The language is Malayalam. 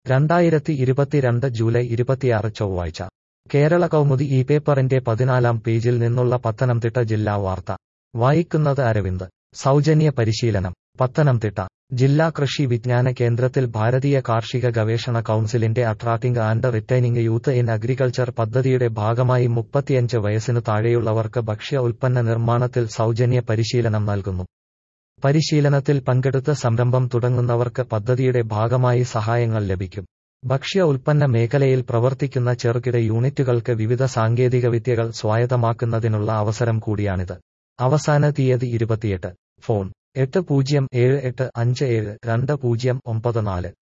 രണ്ടായിരത്തി ഇരുപത്തിരണ്ട് ജൂലൈ ഇരുപത്തിയാറ് ചൊവ്വാഴ്ച കേരള കൗമുദി ഈ പേപ്പറിന്റെ പതിനാലാം പേജിൽ നിന്നുള്ള പത്തനംതിട്ട ജില്ലാ വാർത്ത വായിക്കുന്നത് അരവിന്ദ് സൗജന്യ പരിശീലനം പത്തനംതിട്ട ജില്ലാ കൃഷി വിജ്ഞാന കേന്ദ്രത്തിൽ ഭാരതീയ കാർഷിക ഗവേഷണ കൗൺസിലിന്റെ attracting and retaining youth in agriculture പദ്ധതിയുടെ ഭാഗമായി മുപ്പത്തിയഞ്ച് വയസ്സിനു താഴെയുള്ളവർക്ക് ഭക്ഷ്യ ഉൽപ്പന്ന നിർമ്മാണത്തിൽ സൗജന്യ പരിശീലനം നൽകുന്നു പരിശീലനത്തിൽ പങ്കെടുത്ത് സംരംഭം തുടങ്ങുന്നവർക്ക് പദ്ധതിയുടെ ഭാഗമായി സഹായങ്ങൾ ലഭിക്കും ഭക്ഷ്യ ഉൽപ്പന്ന മേഖലയിൽ പ്രവർത്തിക്കുന്ന ചെറുകിട യൂണിറ്റുകൾക്ക് വിവിധ സാങ്കേതികവിദ്യകൾ സ്വായത്തമാക്കുന്നതിനുള്ള അവസരം കൂടിയാണിത് അവസാന തീയതി ഇരുപത്തിയെട്ട് ഫോൺ എട്ട് പൂജ്യം ഏഴ് എട്ട് അഞ്ച് ഏഴ് രണ്ട് പൂജ്യം ഒമ്പത് നാല്